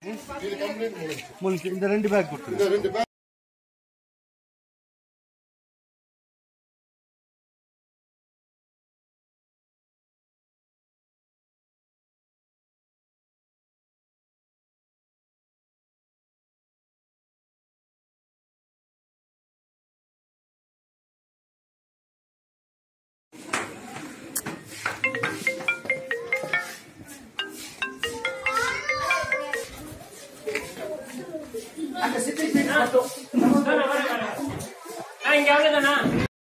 இது கம்ப்ளீட் முடிஞ்சு உங்களுக்கு இந்த ரெண்டு பேக் கொடுத்துருங்க இந்த ரெண்டு பேர் இங்க அவ்வளவுதானா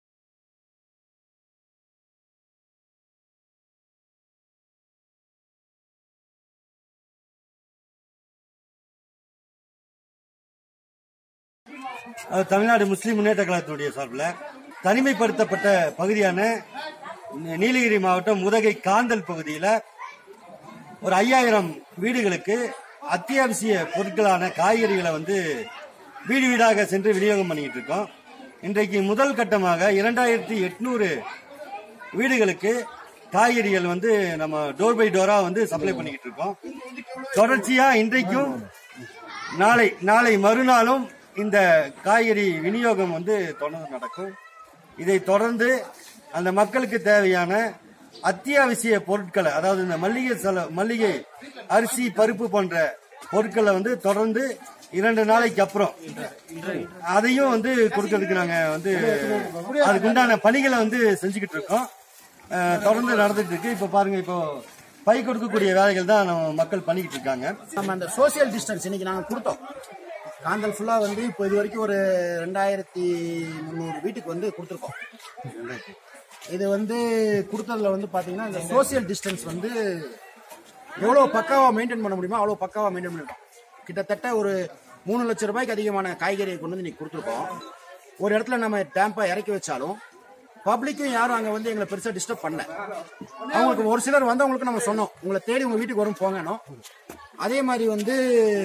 அது தமிழ்நாடு முஸ்லிம் முன்னேற்ற கழகத்தினுடைய சார்பில் தனிமைப்படுத்தப்பட்ட பகுதியான நி- நீலகிரி மாவட்டம் உதகை காந்தல் பகுதியில் ஒரு ஐயாயிரம் வீடுகளுக்கு அத்தியாவசிய பொருட்களான காய்கறிகளை வந்து வீடு வீடாக சென்று விநியோகம் பண்ணிக்கிட்டு இருக்கோம் இன்றைக்கு முதல் கட்டமாக இரண்டாயிரத்தி எட்நூறு வீடுகளுக்கு காய்கறிகள் வந்து நம்ம டோர் பை டோரா வந்து சப்ளை பண்ணிக்கிட்டு இருக்கோம் தொடர்ச்சியா இன்றைக்கும் நாளை நாளை மறுநாளும் இந்த காய்கறி விநியோகம் வந்து தொடர்ந்து நடக்கும் இதை தொடர்ந்து அந்த மக்களுக்கு தேவையான அத்தியாவசிய பொருட்களை அதாவது இந்த மல்லிகை செல மல்லிகை அரிசி பருப்பு போன்ற பொருட்களை வந்து தொடர்ந்து இரண்டு நாளைக்கு அப்புறம் அதையும் வந்து கொடுக்கறதுக்கு நாங்க வந்து அதுக்குண்டான பணிகளை வந்து செஞ்சுக்கிட்டு இருக்கோம் அஹ், தொடர்ந்து நடந்துட்டு இருக்கு இப்ப பாருங்க இப்போ பை கொடுக்கக்கூடிய வேலைகள் தான் நம்ம மக்கள் பண்ணிக்கிட்டு இருக்காங்க நம்ம அந்த சோசியல் டிஸ்டன்ஸ் இன்னைக்கு நாங்கள் கொடுத்தோம் காந்தல் ஃபுல்லாக வந்து இப்போ இது வரைக்கும் ஒரு ரெண்டாயிரத்தி முந்நூறு வீட்டுக்கு வந்து கொடுத்துருக்கோம் இது வந்து கொடுத்ததுல வந்து பார்த்தீங்கன்னா இந்த சோசியல் டிஸ்டன்ஸ் வந்து எவ்வளோ பக்காவாக மெயின்டைன் பண்ண முடியுமோ அவ்வளோ பக்காவாக மெயின்டைன் பண்ணிருக்கோம் கிட்டத்தட்ட ஒரு மூணு லட்சம் ரூபாய்க்கு அதிகமான காய்கறியை கொண்டு வந்து இன்னைக்கு கொடுத்துருக்கோம் ஒரு இடத்துல நம்ம டேம்பை இறக்கி வச்சாலும் பப்ளிக்கும் யாரும் அங்கே வந்து எங்களை பெருசாக டிஸ்டர்ப் பண்ணல அவங்களுக்கு ஒரு சிலர் வந்தவங்களுக்கு நம்ம சொன்னோம் உங்களை தேடி உங்கள் வீட்டுக்கு வரும் போங்கணும் அதே மாதிரி வந்து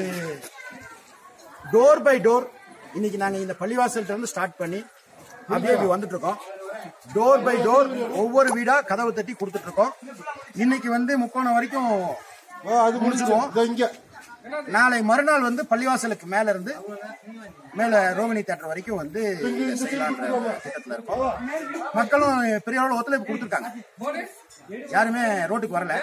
டோர் பை டோர் இன்னைக்கு நாங்கள் இந்த பள்ளிவாசல்கிட்ட இருந்து ஸ்டார்ட் பண்ணி அப்படியே இப்படி வந்துட்டு இருக்கோம் டோர் பை டோர் ஒவ்வொரு வீடா கதவு தட்டி கொடுத்துட்டு இருக்கோம் இன்னைக்கு வந்து முக்கோணம் வரைக்கும் அது முடிச்சிருவோம் இதோ இங்க நாளை மறுநாள் வந்து பள்ளிவாசலுக்கு மேல இருந்து மேல ரோகிணி தேட்டர் வரைக்கும் வந்து செய்யலான்ற திட்டத்துல இருக்கோம் மக்களும் பெரிய அளவு ஒத்துழைப்பு கொடுத்துருக்காங்க யாருமே ரோட்டுக்கு வரல